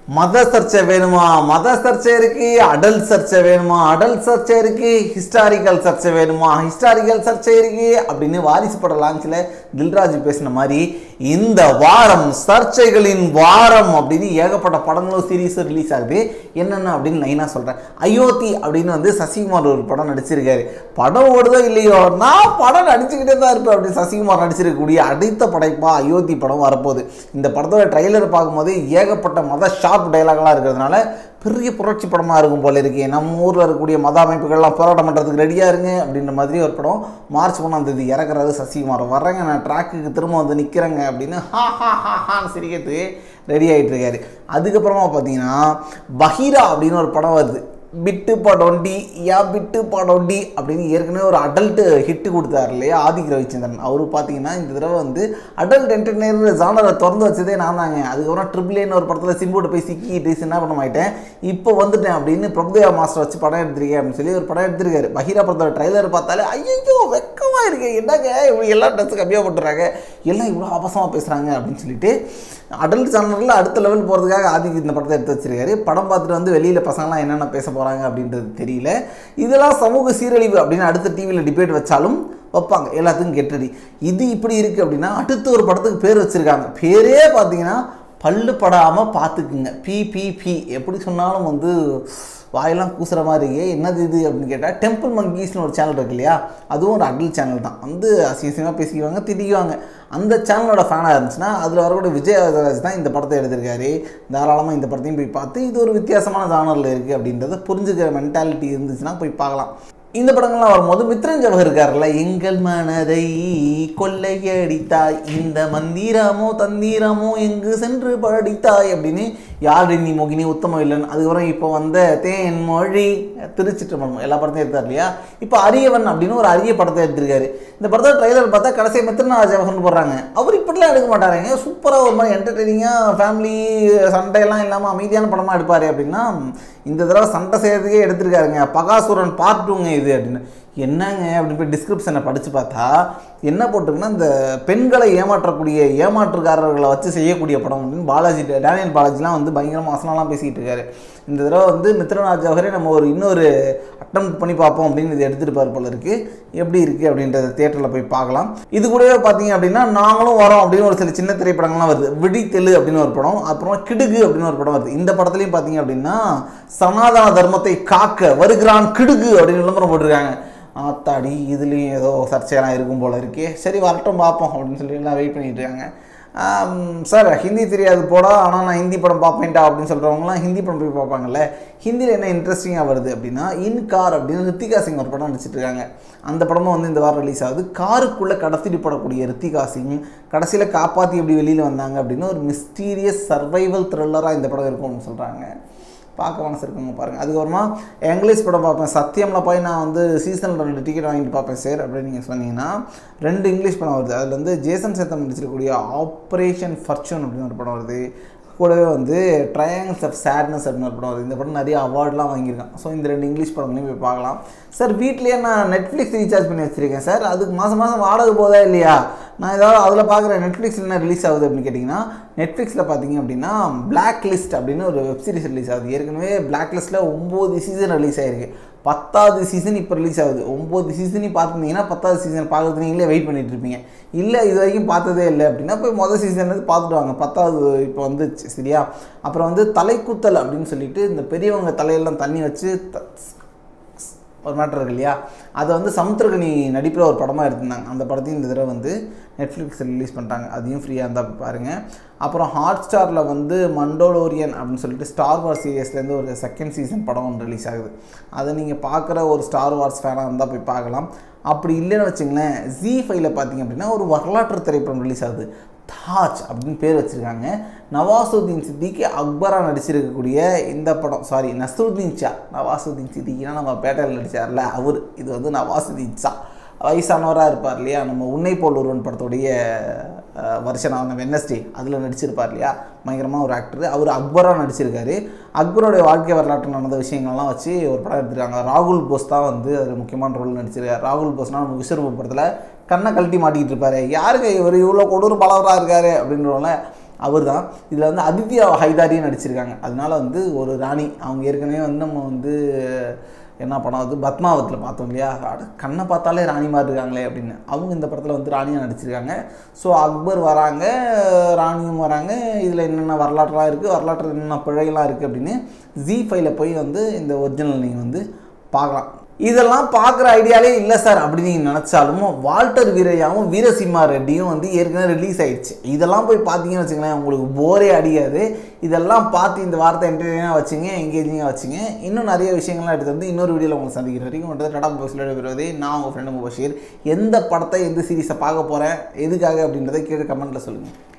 மத சர்ச்சை வேணுமா மத சர்ச்சை இருக்கு அடல் சர்ச்சை வேணுமா அடல் சர்ச்சை இருக்கு ஹிஸ்டாரிக்கல் சர்ச்சை வேணுமா ஹிஸ்டாரிக்கல் சர்ச்சை இருக்கு அப்படின்னு வாரிசு பட லான்ச்சில் தில்ராஜ் பேசின மாதிரி இந்த வாரம் சர்ச்சைகளின் வாரம் அப்படின்னு ஏகப்பட்ட படங்களும் சீரீஸும் ரிலீஸ் ஆகுது என்னென்ன அப்படின்னு லைனாக சொல்கிறேன் அயோத்தி அப்படின்னு வந்து சசிகுமார் ஒரு படம் நடிச்சிருக்காரு படம் ஓடுதோ இல்லையோ நான் படம் நடிச்சுக்கிட்டே தான் இருப்பேன் அப்படின்னு சசிகுமார் நடிச்சிருக்கக்கூடிய அடுத்த படைப்பா அயோத்தி படம் வரப்போகுது இந்த படத்தோட ட்ரைலர் பார்க்கும்போது ஏகப்பட்ட மத ஷார்ப் டைலாக்லாம் இருக்கிறதுனால பெரிய புரட்சி படமாக இருக்கும் போல இருக்கு நம்ம ஊரில் இருக்கக்கூடிய மத அமைப்புகள்லாம் போராட்டம் பண்ணுறதுக்கு ரெடியாக இருங்க அப்படின்ற மாதிரி ஒரு படம் மார்ச் ஒன்றாம் தேதி இறக்குறாரு சசிகுமார் வர்றேங்க நான் ட்ராக்குக்கு திரும்ப வந்து நிற்கிறேங்க அப்படின்னு ஹா ஹா ஹா ஹான்னு சிரிக்கிறதுக்கு ரெடி ஆகிட்டு இருக்காரு அதுக்கப்புறமா பார்த்தீங்கன்னா பஹீரா அப்படின்னு ஒரு படம் வருது பிட்டு படொண்டி யா பிட்டு படொண்டி அப்படின்னு ஏற்கனவே ஒரு அடல்ட் ஹிட்டு கொடுத்தாரு இல்லையா ஆதிக் ரவிச்சந்திரன் அவரு பார்த்தீங்கன்னா இந்த தடவை வந்து அடல்ட் என்டர்டெய்னர் ஜானரை திறந்து வச்சதே நான் தாங்க அதுக்கப்புறம் ட்ரிபிள் ஏன்னு ஒரு படத்தில் சிம்புட்ட போய் சிக்கிட்டு சின்ன படம் ஆயிட்டேன் இப்போ வந்துட்டேன் அப்படின்னு பிரபுதேவா மாஸ்டர் வச்சு படம் எடுத்திருக்கேன் அப்படின்னு சொல்லி ஒரு படம் எடுத்திருக்காரு பஹீரா படத்தோட ட்ரைலர் பார்த்தாலே ஐயோ வெக்கமாக இருக்கு என்னங்க இவங்க எல்லா ட்ரெஸ் கம்மியாக போட்டுறாங்க எல்லாம் இவ்வளோ ஆபாசமாக பேசுகிறாங்க அப்படின்னு சொல்லிட்டு அடல்ட் சேனலில் அடுத்த லெவல் போகிறதுக்காக ஆதிக்கு இந்த படத்தை எடுத்து வச்சிருக்காரு படம் பார்த்துட்டு வந்து வெளியில் பசங்களாம் என்னென்ன பேச போகிறாங்க அப்படின்றது தெரியல இதெல்லாம் சமூக சீரழிவு அப்படின்னு அடுத்த டிவியில் டிபேட் வச்சாலும் வைப்பாங்க எல்லாத்துக்கும் கெட்டடி இது இப்படி இருக்குது அப்படின்னா அடுத்த ஒரு படத்துக்கு பேர் வச்சுருக்காங்க பேரே பார்த்தீங்கன்னா பல்லு படாமல் பார்த்துக்குங்க பிபிபி எப்படி சொன்னாலும் வந்து வாயெல்லாம் கூசுகிற மாதிரி இருக்கே என்னது இது அப்படின்னு கேட்டால் டெம்பிள் மங்கீஸ்னு ஒரு சேனல் இருக்கு இல்லையா அதுவும் ஒரு அடல் சேனல் தான் வந்து அசிங்கமாக பேசிக்குவாங்க திட்டிக்குவாங்க அந்த சேனலோட ஃபேனாக இருந்துச்சுன்னா அதில் வரக்கூடிய விஜய் வரதராஜ் தான் இந்த படத்தை எடுத்திருக்காரு தாராளமாக இந்த படத்தையும் போய் பார்த்து இது ஒரு வித்தியாசமான ஜானரில் இருக்குது அப்படின்றத புரிஞ்சுக்கிற மென்டாலிட்டி இருந்துச்சுன்னா போய் பார்க்கலாம் இந்த படங்கள்லாம் வரும்போது மித்ரன் ஜவஹர் இருக்கார்ல எங்கள் மனதை கொள்ளையடித்தாய் இந்த மந்திரமோ தந்திரமோ எங்கு சென்று படித்தாய் அப்படின்னு யார் நீ மோகினி உத்தம இல்லன் அதுக்கப்புறம் இப்போ வந்த தேன் மொழி திருச்சிற்றம்பலம் எல்லா படத்தையும் எடுத்தார் இல்லையா இப்போ அரியவன் அப்படின்னு ஒரு அரிய படத்தை எடுத்திருக்காரு இந்த படத்தோட ட்ரைலர் பார்த்தா கடைசி மித்ரன் ஜவஹர்னு போடுறாங்க அவர் இப்படிலாம் எடுக்க மாட்டாருங்க சூப்பராக ஒரு மாதிரி என்டர்டெய்னிங்காக ஃபேமிலி சண்டையெல்லாம் இல்லாமல் அமைதியான படமாக எடுப்பார் அப்படின்னா இந்த தடவை சண்டை செய்யறதுக்கே எடுத்திருக்காருங்க பகாசுரன் பார்ட் டூங்க இது அப்படின்னு என்னங்க அப்படின்னு போய் டிஸ்கிரிப்ஷனை படித்து பார்த்தா என்ன போட்டிருக்குன்னா இந்த பெண்களை ஏமாற்றக்கூடிய ஏமாற்றுக்காரர்களை வச்சு செய்யக்கூடிய படம் அப்படின்னு பாலாஜி டேனியல் பாலாஜிலாம் வந்து பயங்கரமாக வசனம்லாம் பேசிக்கிட்டு இருக்காரு இந்த தடவை வந்து மித்ரநாத் ஜவஹரே நம்ம ஒரு இன்னொரு அட்டம் பண்ணி பார்ப்போம் அப்படின்னு இது எடுத்துகிட்டு போல இருக்குது எப்படி இருக்குது அப்படின்றத தேட்டரில் போய் பார்க்கலாம் இது கூடவே பார்த்தீங்க அப்படின்னா நாங்களும் வரோம் அப்படின்னு ஒரு சில சின்ன திரைப்படங்கள்லாம் வருது விடி தெலு அப்படின்னு ஒரு படம் அப்புறம் கிடுகு அப்படின்னு ஒரு படம் வருது இந்த படத்துலையும் பார்த்தீங்க அப்படின்னா சனாதன தர்மத்தை காக்க வருகிறான் கிடுகு அப்படின்னு விளம்பரம் போட்டிருக்காங்க ஆத்தாடி இதுலேயும் ஏதோ சர்ச்சையெல்லாம் இருக்கும் போல இருக்கே சரி வரட்டும் பார்ப்போம் அப்படின்னு சொல்லி எல்லாம் வெயிட் பண்ணிட்டு இருக்காங்க சார் ஹிந்தி தெரியாது போடா ஆனால் நான் ஹிந்தி படம் பார்ப்பேன்டா அப்படின்னு சொல்கிறவங்களாம் ஹிந்தி படம் போய் பார்ப்பாங்கல்ல ஹிந்தியில் என்ன இன்ட்ரெஸ்டிங்காக வருது அப்படின்னா இன் கார் அப்படின்னு ரித்திகா சிங் ஒரு படம் நடிச்சிட்டு இருக்காங்க அந்த படமும் வந்து இந்த வாரம் ரிலீஸ் ஆகுது காருக்குள்ளே கடத்திட்டு படக்கூடிய ரித்திகா சிங் கடைசியில் காப்பாற்றி எப்படி வெளியில் வந்தாங்க அப்படின்னு ஒரு மிஸ்டீரியஸ் சர்வைவல் த்ரில்லராக இந்த படம் இருக்கும் அப்படின்னு சொல்கிறாங்க பார்க்க மனசு இருக்குங்க பாருங்கள் அதுக்கப்புறமா இங்கிலீஷ் படம் பார்ப்பேன் சத்தியமில் போய் நான் வந்து சீசனில் ரெண்டு டிக்கெட் வாங்கிட்டு பார்ப்பேன் சார் அப்படின்னு நீங்கள் சொன்னீங்கன்னா ரெண்டு இங்கிலீஷ் படம் வருது அதில் வந்து ஜேசன் சேத்தம் நடிச்சிருக்கக்கூடிய ஆப்ரேஷன் ஃபர்ச்சூன் அப்படின்னு ஒரு படம் வருது கூடவே வந்து ட்ரையாங்கிள்ஸ் ஆஃப் சேட்னஸ் அப்படின்னு ஒரு படம் வருது இந்த படம் நிறைய அவார்ட்லாம் வாங்கியிருக்கேன் ஸோ இந்த ரெண்டு இங்கிலீஷ் படங்களையும் போய் பார்க்கலாம் சார் வீட்லேயே நான் நெட்ஃப்ளிக்ஸ் ரீசார்ஜ் பண்ணி வச்சுருக்கேன் சார் அதுக்கு மாதம் மாதம் வாடகை போதா இல்லையா நான் ஏதாவது அதில் பார்க்குறேன் நெட்ஃப்ளிக்ஸ் என்ன ரிலீஸ் ஆகுது அப்படின்னு கேட்டிங்கன்னா நெட்ஃப்ளிக்ஸில் பார்த்தீங்க அப்படின்னா பிளாக் லிஸ்ட் அப்படின்னு ஒரு வெப் சீரிஸ் ரிலீஸ் ஆகுது ஏற்கனவே பிளாக் லிஸ்ட்டில் ஒம்பது சீசன் ரிலீஸ் ஆகிருக்கு பத்தாவது சீசன் இப்போ ரிலீஸ் ஆகுது ஒம்பது சீசனையும் பார்த்துருந்தீங்கன்னா பத்தாவது சீசன் பார்க்குறது நீங்களே வெயிட் பண்ணிட்டு இருப்பீங்க இல்லை இது வரைக்கும் பார்த்ததே இல்லை அப்படின்னா போய் மொதல் சீசன் வந்து பார்த்துட்டு வாங்க பத்தாவது இப்போ வந்துச்சு சரியா அப்புறம் வந்து தலைக்குத்தல் அப்படின்னு சொல்லிட்டு இந்த பெரியவங்க தலையெல்லாம் தண்ணி வச்சு ஒரு மேட்டர் இருக்கு இல்லையா அதை வந்து சமுத்திரகனி நடிப்பில் ஒரு படமாக எடுத்திருந்தாங்க அந்த படத்தையும் இந்த தடவை வந்து நெட்ஃப்ளிக்ஸில் ரிலீஸ் பண்ணிட்டாங்க அதையும் ஃப்ரீயாக இருந்தால் பாருங்கள் அப்புறம் ஹாட் ஸ்டாரில் வந்து மண்டோலோரியன் அப்படின்னு சொல்லிட்டு ஸ்டார் வார்ஸ் சீரியஸ்லேருந்து ஒரு செகண்ட் சீசன் படம் ஒன்று ரிலீஸ் ஆகுது அதை நீங்கள் பார்க்குற ஒரு ஸ்டார் வார்ஸ் ஃபேனாக இருந்தால் போய் பார்க்கலாம் அப்படி இல்லைன்னு வச்சுங்களேன் ஜி ஃபைவ்ல பார்த்தீங்க அப்படின்னா ஒரு வரலாற்று திரைப்படம் ரிலீஸ் ஆகுது தாஜ் அப்படின்னு பேர் வச்சுருக்காங்க நவாசுதீன் சித்திக்கு அக்பரா நடிச்சிருக்கக்கூடிய இந்த படம் சாரி நஸ்ருதீன் ஷா நவாசுதீன் சித்திக்கினா நம்ம பேட்டையில் நடித்தார்ல அவர் இது வந்து நவாசுதீன் ஷா வயசானவராக இருப்பார் இல்லையா நம்ம உன்னை போல் ஒருவன் படத்துடைய வருஷனான வென்னஸ்டே அதில் நடிச்சிருப்பார் இல்லையா பயங்கரமாக ஒரு ஆக்டர் அவர் அக்பராக நடிச்சிருக்காரு அக்பரோடைய வாழ்க்கை வரலாற்று நடந்த விஷயங்கள்லாம் வச்சு ஒரு படம் எடுத்திருக்காங்க ராகுல் போஸ் தான் வந்து அதில் முக்கியமான ரோல் நடிச்சிருக்காரு ராகுல் போஸ்னால் நம்ம விஸ்வரூப படத்தில் கண்ணை கழட்டி மாட்டிக்கிட்டு இருப்பாரு யாருங்க இவர் இவ்வளோ கொடூர பலவராக இருக்காரு அப்படின்றவங்கள அவர் தான் இதில் வந்து அதித்யா ஹைதாரியும் நடிச்சிருக்காங்க அதனால வந்து ஒரு ராணி அவங்க ஏற்கனவே வந்து நம்ம வந்து என்ன படம் வந்து பத்மாவத்தில் பார்த்தோம் இல்லையா அட, கண்ணை பார்த்தாலே ராணி மாதிரி இருக்காங்களே அப்படின்னு அவங்க இந்த படத்தில் வந்து ராணியாக நடிச்சிருக்காங்க ஸோ அக்பர் வராங்க ராணியும் வராங்க இதில் என்னென்ன வரலாற்றுலாம் இருக்குது வரலாற்று என்னென்ன பிழைகள்லாம் இருக்குது அப்படின்னு ஜி ஃபைவ்ல போய் வந்து இந்த ஒரிஜினல் நீங்கள் வந்து பார்க்கலாம் இதெல்லாம் பார்க்குற ஐடியாலே இல்லை சார் அப்படி நீங்கள் நினச்சாலும் வால்டர் வீரையாவும் வீரசிம்மா ரெட்டியும் வந்து ஏற்கனவே ரிலீஸ் ஆயிடுச்சு இதெல்லாம் போய் பார்த்தீங்கன்னு வச்சுங்களேன் உங்களுக்கு போரே அடிக்காது இதெல்லாம் பார்த்து இந்த வாரத்தை என்டர்டெயினாக வச்சுங்க எங்கேஜிங்காக வச்சுங்க இன்னும் நிறைய விஷயங்கள்லாம் எடுத்து வந்து இன்னொரு வீடியோவில் உங்களுக்கு சந்திக்கிற வரைக்கும் வந்து டாடா பாக்ஸில் வருவதே நான் உங்கள் ஃப்ரெண்டு முபஷீர் எந்த படத்தை எந்த சீரிஸை பார்க்க போகிறேன் எதுக்காக அப்படின்றத கீழே கமெண்ட்டில் சொல்லுங்கள்